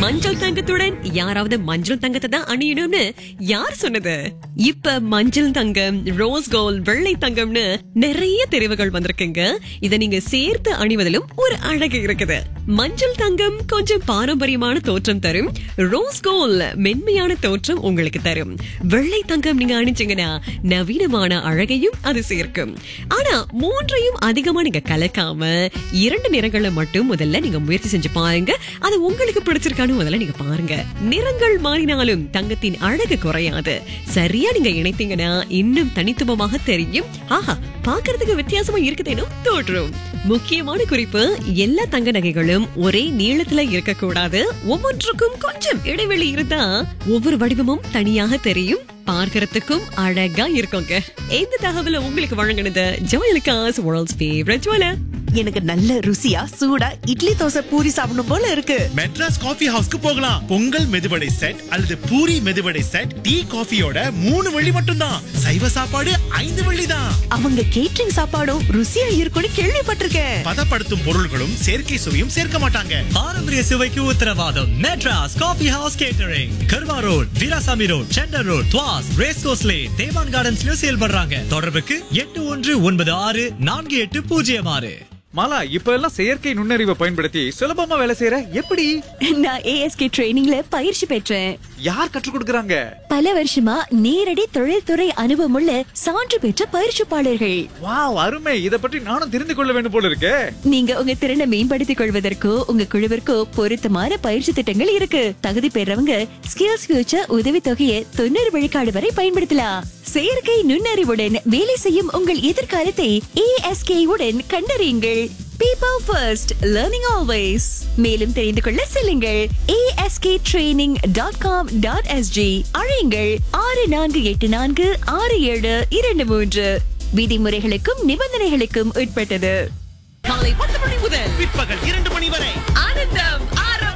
மஞ்சள் தங்கத்துடன் யாராவது மஞ்சள் தங்கத்தை தான் அணியணும்னு யார் சொன்னது இப்ப மஞ்சள் தங்கம் ரோஸ் கோல்ட் வெள்ளை தங்கம்னு நிறைய தெரிவுகள் வந்திருக்குங்க இத நீங்க சேர்த்து அணிவதிலும் ஒரு அழகு இருக்குது மஞ்சள் தங்கம் கொஞ்சம் பாரம்பரியமான தோற்றம் தரும் ரோஸ் கோல்ட் மென்மையான தோற்றம் உங்களுக்கு தரும் வெள்ளை தங்கம் நீங்க அணிஞ்சீங்கன்னா நவீனமான அழகையும் அது சேர்க்கும் ஆனா மூன்றையும் அதிகமா நீங்க கலக்காம இரண்டு நிறங்களை மட்டும் முதல்ல நீங்க முயற்சி செஞ்சு பாருங்க அது உங்களுக்கு பிடிச்சிருக்கான்னு முதல்ல நீங்க பாருங்க நிறங்கள் மாறினாலும் தங்கத்தின் அழகு குறையாது சரியா நீங்க இணைத்தீங்கன்னா இன்னும் தனித்துவமாக தெரியும் ஆஹா பார்க்கிறதுக்கு வித்தியாசமா இருக்குதேனும் தோற்றும் முக்கியமான குறிப்பு எல்லா தங்க நகைகளும் ஒரே நீளத்துல இருக்கக்கூடாது ஒவ்வொன்றுக்கும் கொஞ்சம் இடைவெளி இருந்தா ஒவ்வொரு வடிவமும் தனியாக தெரியும் பார்க்கறதுக்கும் அழகா இருக்குங்க இந்த தகவலை உங்களுக்கு வழங்கினது ஜோயலுக்காஸ் வேர்ல்ட்ஸ் ஃபேவரட் ஜுவலர் எனக்கு நல்ல ருசியா சூடா இட்லி தோசை பூரி சாப்பிடணும் போல இருக்கு மெட்ராஸ் காஃபி ஹவுஸ்க்கு போகலாம் பொங்கல் மெதுவடை செட் அல்லது பூரி மெதுவடை செட் டீ காஃபியோட மூணு வெள்ளி மட்டும்தான் சைவ சாப்பாடு ஐந்து வெள்ளி தான் அவங்க கேட்டரிங் சாப்பாடும் ருசியா இருக்கும்னு கேள்விப்பட்டிருக்கேன் பதப்படுத்தும் பொருள்களும் செயற்கை சுவையும் சேர்க்க மாட்டாங்க பாரம்பரிய சுவைக்கு உத்தரவாதம் Madras coffee house catering Kerbau road Veerasamy road centre road Tuas race கோஸ்லே தேவான் கார்டன்ஸ்லயும் செயல்படுறாங்க தொடர்புக்கு எட்டு ஒன்று ஒன்பது ஆறு நான்கு எட்டு பூஜ்ஜியம் ஆறு மாலா இப்ப எல்லாம் செயற்கை நுண்ணறிவை பயன்படுத்தி சுலபமா வேலை செய்யற எப்படி நான் ஏஎஸ்கே ட்ரைனிங்ல பயிற்சி பெற்றேன் யார் கற்றுக் கொடுக்கறாங்க பல வருஷமா நேரடி தொழில்துறை அனுபவமுள்ள சான்று பெற்ற பயிற்சிப்பாளர்கள் வாவ் அருமை இத பற்றி நானும் தெரிந்து கொள்ள வேண்டும் போல இருக்கே நீங்க உங்க திறனை மேம்படுத்திக் கொள்வதற்கோ உங்க குழுவிற்கோ பொருத்தமான பயிற்சி திட்டங்கள் இருக்கு தகுதி பெறவங்க ஸ்கில்ஸ் ஃபியூச்சர் உதவித்தொகையை தொண்ணூறு விழுக்காடு வரை பயன்படுத்தலாம் செயற்கை நுண்ணறிவுடன் வேலை செய்யும் உங்கள் எதிர்காலத்தை ஏஎஸ்கே உடன் கண்டறியுங்கள் பீப்பிள் ஃபர்ஸ்ட் லேர்னிங் ஆல்வேஸ் மேலும் தெரிந்து கொள்ள செல்லுங்கள் A S K training dot com dot S G அழையுங்கள் ஆறு நான்கு எட்டு நான்கு ஆறு ஏழு இரண்டு மூன்று விதிமுறைகளுக்கும் நிபந்தனைகளுக்கும் உட்பட்டது காலை பத்து மணி முதல் பிற்பகல் இரண்டு மணி வரை ஆனந்தம்